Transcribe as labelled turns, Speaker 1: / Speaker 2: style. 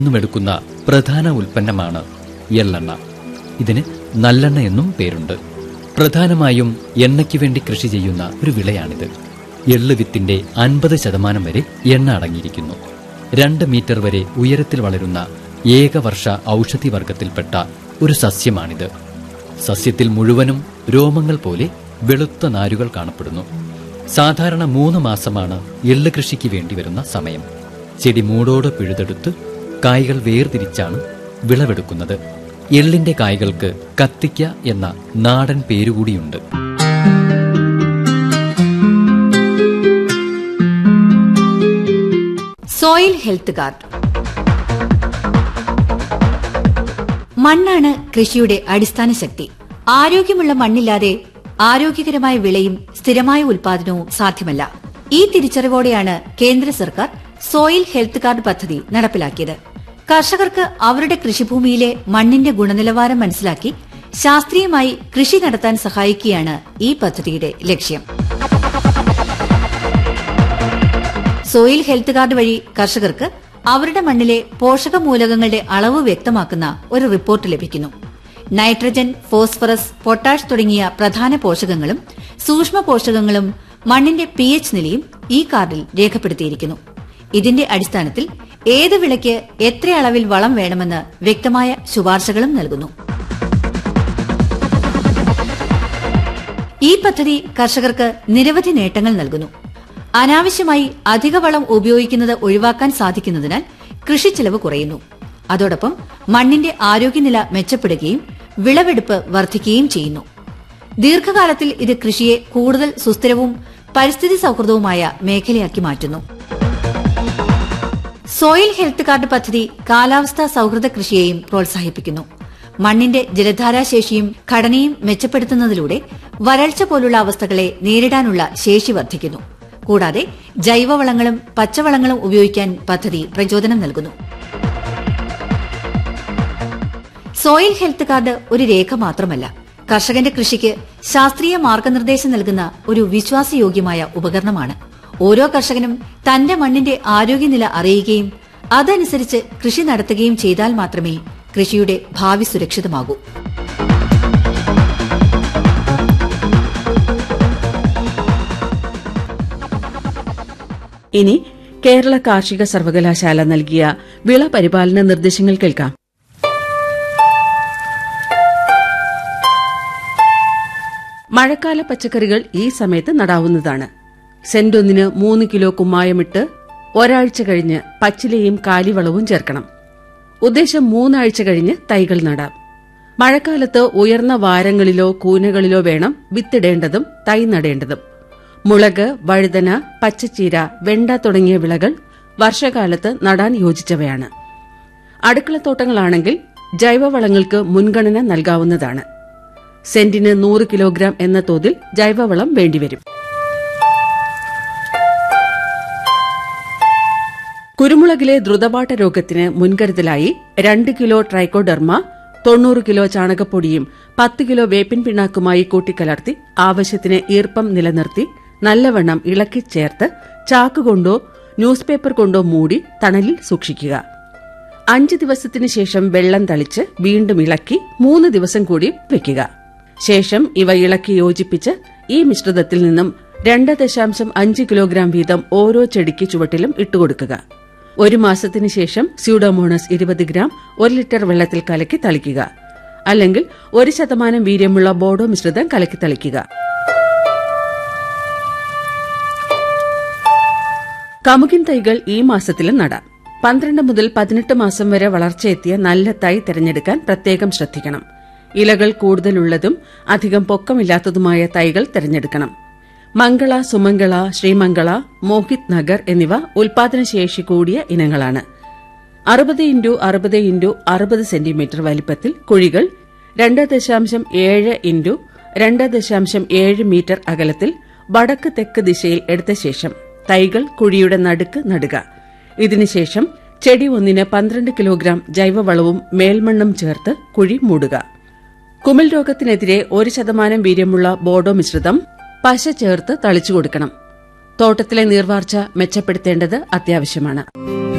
Speaker 1: നിന്നുമെടുക്കുന്ന പ്രധാന ഉൽപ്പന്നമാണ് എള്ളെണ്ണ ഇതിന് നല്ലെണ്ണ എന്നും പേരുണ്ട് പ്രധാനമായും എണ്ണയ്ക്ക് വേണ്ടി കൃഷി ചെയ്യുന്ന ഒരു വിളയാണിത് എള്ള് വിത്തിന്റെ അൻപത് ശതമാനം വരെ എണ്ണ അടങ്ങിയിരിക്കുന്നു രണ്ട് മീറ്റർ വരെ ഉയരത്തിൽ വളരുന്ന ഏകവർഷ ഔഷധി വർഗത്തിൽപ്പെട്ട ഒരു സസ്യമാണിത് സസ്യത്തിൽ മുഴുവനും രോമങ്ങൾ പോലെ വെളുത്ത നാരുകൾ കാണപ്പെടുന്നു സാധാരണ മൂന്ന് മാസമാണ് എള്ള് കൃഷിക്ക് വേണ്ടി വരുന്ന സമയം ചെടി മൂടോട് പിഴുതെടുത്ത് കായ്കൾ വേർതിരിച്ചാണ് വിളവെടുക്കുന്നത് എള്ളിന്റെ കായ്കൾക്ക് കത്തിക്ക എന്ന നാടൻ പേരുകൂടിയുണ്ട്
Speaker 2: സോയിൽ ഹെൽത്ത് കാർഡ് മണ്ണാണ് കൃഷിയുടെ അടിസ്ഥാന ശക്തി ആരോഗ്യമുള്ള മണ്ണില്ലാതെ ആരോഗ്യകരമായ വിളയും സ്ഥിരമായ ഉൽപാദനവും സാധ്യമല്ല ഈ തിരിച്ചറിവോടെയാണ് കേന്ദ്ര സർക്കാർ സോയിൽ ഹെൽത്ത് കാർഡ് പദ്ധതി നടപ്പിലാക്കിയത് കർഷകർക്ക് അവരുടെ കൃഷിഭൂമിയിലെ മണ്ണിന്റെ ഗുണനിലവാരം മനസ്സിലാക്കി ശാസ്ത്രീയമായി കൃഷി നടത്താൻ സഹായിക്കുകയാണ് ഈ പദ്ധതിയുടെ ലക്ഷ്യം സോയിൽ ഹെൽത്ത് കാർഡ് വഴി കർഷകർക്ക് അവരുടെ മണ്ണിലെ പോഷകമൂലകങ്ങളുടെ അളവ് വ്യക്തമാക്കുന്ന ഒരു റിപ്പോർട്ട് ലഭിക്കുന്നു നൈട്രജൻ ഫോസ്ഫറസ് പൊട്ടാഷ് തുടങ്ങിയ പ്രധാന പോഷകങ്ങളും സൂക്ഷ്മ പോഷകങ്ങളും മണ്ണിന്റെ പി എച്ച് നിലയും ഈ കാർഡിൽ രേഖപ്പെടുത്തിയിരിക്കുന്നു ഇതിന്റെ അടിസ്ഥാനത്തിൽ ഏത് വിളയ്ക്ക് എത്ര അളവിൽ വളം വേണമെന്ന് വ്യക്തമായ ശുപാർശകളും നൽകുന്നു ഈ പദ്ധതി കർഷകർക്ക് നിരവധി നേട്ടങ്ങൾ നൽകുന്നു അനാവശ്യമായി അധിക വളം ഉപയോഗിക്കുന്നത് ഒഴിവാക്കാൻ സാധിക്കുന്നതിനാൽ കൃഷി ചെലവ് കുറയുന്നു അതോടൊപ്പം മണ്ണിന്റെ ആരോഗ്യനില മെച്ചപ്പെടുകയും വിളവെടുപ്പ് വർദ്ധിക്കുകയും ചെയ്യുന്നു ദീർഘകാലത്തിൽ ഇത് കൃഷിയെ കൂടുതൽ സുസ്ഥിരവും പരിസ്ഥിതി സൌഹൃദവുമായ മേഖലയാക്കി മാറ്റുന്നു സോയിൽ ഹെൽത്ത് കാർഡ് പദ്ധതി കാലാവസ്ഥാ സൌഹൃദ കൃഷിയെയും പ്രോത്സാഹിപ്പിക്കുന്നു മണ്ണിന്റെ ജലധാരാശേഷിയും ഘടനയും മെച്ചപ്പെടുത്തുന്നതിലൂടെ വരൾച്ച പോലുള്ള അവസ്ഥകളെ നേരിടാനുള്ള ശേഷി വർദ്ധിക്കുന്നു കൂടാതെ ജൈവവളങ്ങളും പച്ചവളങ്ങളും ഉപയോഗിക്കാൻ പദ്ധതി പ്രചോദനം നൽകുന്നു സോയിൽ ഹെൽത്ത് കാർഡ് ഒരു രേഖ മാത്രമല്ല കർഷകന്റെ കൃഷിക്ക് ശാസ്ത്രീയ മാർഗനിർദ്ദേശം നൽകുന്ന ഒരു വിശ്വാസയോഗ്യമായ ഉപകരണമാണ് ഓരോ കർഷകനും തന്റെ മണ്ണിന്റെ ആരോഗ്യനില അറിയുകയും അതനുസരിച്ച് കൃഷി നടത്തുകയും ചെയ്താൽ മാത്രമേ കൃഷിയുടെ ഭാവി സുരക്ഷിതമാകൂ
Speaker 3: ഇനി കേരള കാർഷിക സർവകലാശാല നൽകിയ വിള പരിപാലന നിർദ്ദേശങ്ങൾ കേൾക്കാം മഴക്കാല പച്ചക്കറികൾ ഈ സമയത്ത് നടാവുന്നതാണ് സെന്റൊന്നിന് മൂന്ന് കിലോ കുമ്മായമിട്ട് ഒരാഴ്ച കഴിഞ്ഞ് പച്ചിലയും കാലിവളവും ചേർക്കണം ഉദ്ദേശം മൂന്നാഴ്ച കഴിഞ്ഞ് തൈകൾ നടാം മഴക്കാലത്ത് ഉയർന്ന വാരങ്ങളിലോ കൂനകളിലോ വേണം വിത്തിടേണ്ടതും തൈ നടേണ്ടതും മുളക് വഴുതന പച്ചച്ചീര വെണ്ട തുടങ്ങിയ വിളകൾ വർഷകാലത്ത് നടാൻ യോജിച്ചവയാണ് അടുക്കളത്തോട്ടങ്ങളാണെങ്കിൽ ജൈവവളങ്ങൾക്ക് മുൻഗണന നൽകാവുന്നതാണ് സെന്റിന് നൂറ് കിലോഗ്രാം എന്ന തോതിൽ ജൈവവളം വേണ്ടിവരും കുരുമുളകിലെ ദ്രുതപാഠ രോഗത്തിന് മുൻകരുതലായി രണ്ട് കിലോ ട്രൈക്കോഡെർമ തൊണ്ണൂറ് കിലോ ചാണകപ്പൊടിയും പത്ത് കിലോ വേപ്പിൻ പിണ്ണാക്കുമായി കൂട്ടിക്കലർത്തി ആവശ്യത്തിന് ഈർപ്പം നിലനിർത്തി നല്ലവണ്ണം ഇളക്കി ചേർത്ത് ചാക്കുകൊണ്ടോ ന്യൂസ് പേപ്പർ കൊണ്ടോ മൂടി തണലിൽ സൂക്ഷിക്കുക അഞ്ച് ദിവസത്തിന് ശേഷം വെള്ളം തളിച്ച് വീണ്ടും ഇളക്കി മൂന്ന് ദിവസം കൂടി വയ്ക്കുക ശേഷം ഇവ ഇളക്കി യോജിപ്പിച്ച് ഈ മിശ്രിതത്തിൽ നിന്നും രണ്ട് ദശാംശം അഞ്ച് കിലോഗ്രാം വീതം ഓരോ ചെടിക്ക് ചുവട്ടിലും ഇട്ടുകൊടുക്കുക ഒരു മാസത്തിന് ശേഷം സ്യൂഡോമോണസ് ഇരുപത് ഗ്രാം ഒരു ലിറ്റർ വെള്ളത്തിൽ കലക്കി തളിക്കുക അല്ലെങ്കിൽ ഒരു ശതമാനം വീര്യമുള്ള ബോഡോ മിശ്രിതം കലക്കി തളിക്കുക കമുകിൻ തൈകൾ ഈ മാസത്തിലും നടാം പന്ത്രണ്ട് മുതൽ പതിനെട്ട് മാസം വരെ വളർച്ചയെത്തിയ നല്ല തൈ തിരഞ്ഞെടുക്കാൻ പ്രത്യേകം ശ്രദ്ധിക്കണം ഇലകൾ കൂടുതലുള്ളതും അധികം പൊക്കമില്ലാത്തതുമായ തൈകൾ തിരഞ്ഞെടുക്കണം മംഗള സുമംഗള ശ്രീമംഗള മോഹിത് നഗർ എന്നിവ ഉൽപാദനശേഷി കൂടിയ ഇനങ്ങളാണ് അറുപത് ഇൻറ്റു അറുപത് ഇൻറ്റു അറുപത് സെന്റിമീറ്റർ വലിപ്പത്തിൽ കുഴികൾ രണ്ട് ദശാംശം ഏഴ് ഇൻറ്റു രണ്ട് ദശാംശം ഏഴ് മീറ്റർ അകലത്തിൽ വടക്ക് തെക്ക് ദിശയിൽ എടുത്ത ശേഷം തൈകൾ കുഴിയുടെ നടുക്ക് നടുക ഇതിനുശേഷം ചെടി ഒന്നിന് പന്ത്രണ്ട് കിലോഗ്രാം ജൈവവളവും മേൽമണ്ണും ചേർത്ത് കുഴി മൂടുക കുമിൾ രോഗത്തിനെതിരെ ഒരു ശതമാനം വീര്യമുള്ള ബോഡോ മിശ്രിതം പശ ചേർത്ത് തളിച്ചു കൊടുക്കണം തോട്ടത്തിലെ നീർവാർച്ച മെച്ചപ്പെടുത്തേണ്ടത് അത്യാവശ്യമാണ്